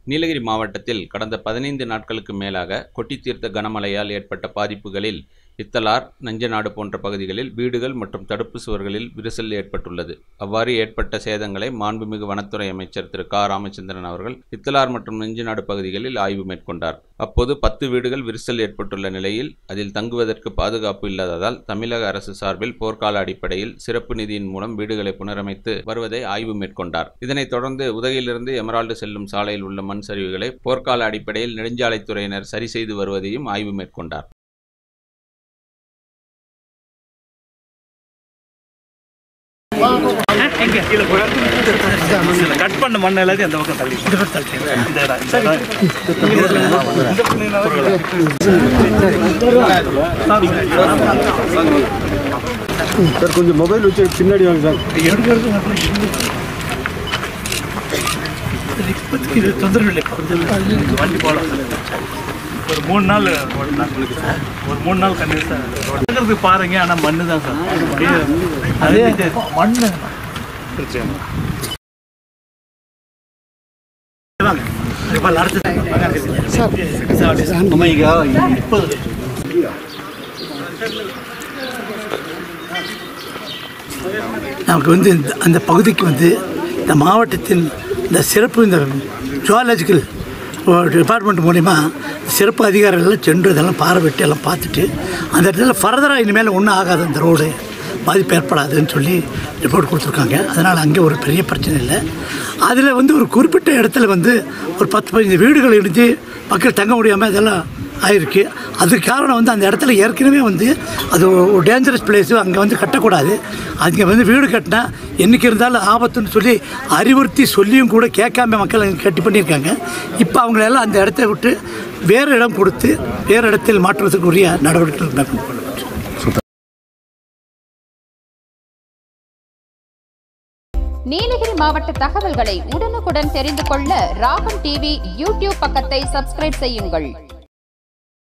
நீலகிரி மாவட்டத்தில் கடந்த பதினைந்து நாட்களுக்கு மேலாக கொட்டி தீர்த்த கனமழையால் ஏற்பட்ட பாதிப்புகளில் இத்தலார் நஞ்சநாடு போன்ற பகுதிகளில் வீடுகள் மற்றும் தடுப்பு சுவர்களில் விரிசல் ஏற்பட்டுள்ளது அவ்வாறு ஏற்பட்ட சேதங்களை மாண்புமிகு வனத்துறை அமைச்சர் திரு க ராமச்சந்திரன் அவர்கள் இத்தலார் மற்றும் நஞ்சநாடு பகுதிகளில் ஆய்வு மேற்கொண்டார் அப்போது பத்து வீடுகள் விரிசல் ஏற்பட்டுள்ள நிலையில் அதில் தங்குவதற்கு பாதுகாப்பு இல்லாததால் தமிழக அரசு சார்பில் போர்க்கால அடிப்படையில் சிறப்பு நிதியின் மூலம் வீடுகளை புனரமைத்து வருவதை ஆய்வு மேற்கொண்டார் இதனைத் தொடர்ந்து உதகையிலிருந்து எமரால்டு செல்லும் சாலையில் உள்ள மண் சரிவுகளை போர்க்கால அடிப்படையில் நெடுஞ்சாலைத்துறையினர் சரி செய்து வருவதையும் ஆய்வு மேற்கொண்டார் கட் பண்ண மண்ணை எல்லாத்தையும் அந்த பக்கம் தள்ளி இந்த பக்கம் தள்ளி இந்த இடம், இந்த இடம். இந்த பண்ணினா சார் கொஞ்சம் மொபைல் வச்சு பின்னாடி வாங்க சார் இப்போதைக்கு இது தொந்தரவு இல்லை வண்டி போகலாம் ஒரு மூணு நாள் ஓட்டலாம். ஒரு மூணு நாள் கண்டிப்பாக பாருங்க ஆனால் மண்ணு தான் சார் அதே மண்ணு நமக்கு வந்து இந்த அந்த பகுதிக்கு வந்து இந்த மாவட்டத்தின் இந்த சிறப்பு இந்த ஜுவாலஜிக்கல் டிபார்ட்மெண்ட் மூலிமா சிறப்பு அதிகாரிகள் சென்று இதெல்லாம் பார்வையிட்டு எல்லாம் பார்த்துட்டு அந்த இடத்துல ஃபர்தராக இனிமேல் ஒன்றும் ஆகாது அந்த ரோடு பாதிப்பு ஏற்படாதுன்னு சொல்லி ரிப்போர்ட் கொடுத்துருக்காங்க அதனால் அங்கே ஒரு பெரிய பிரச்சனை இல்லை அதில் வந்து ஒரு குறிப்பிட்ட இடத்துல வந்து ஒரு பத்து பதினஞ்சு வீடுகள் இடிஞ்சு மக்கள் தங்க முடியாமல் இதெல்லாம் ஆயிருக்கு அதுக்கு காரணம் வந்து அந்த இடத்துல ஏற்கனவே வந்து அது ஒரு டேஞ்சரஸ் பிளேஸு அங்கே வந்து கட்டக்கூடாது அங்கே வந்து வீடு கட்டினா என்றைக்கு இருந்தாலும் ஆபத்துன்னு சொல்லி அறிவுறுத்தி சொல்லியும் கூட கேட்காம மக்கள் அங்கே கட்டி பண்ணியிருக்காங்க இப்போ அவங்களெல்லாம் அந்த இடத்த விட்டு வேறு இடம் கொடுத்து வேறு இடத்தில் மாற்றுவதற்கு உரிய நடவடிக்கைகள் மேற்கொள்ளப்படும் நீலகிரி மாவட்ட தகவல்களை உடனுக்குடன் தெரிந்து கொள்ள ராகம் டிவி யூடியூப் பக்கத்தை சப்ஸ்கிரைப் செய்யுங்கள்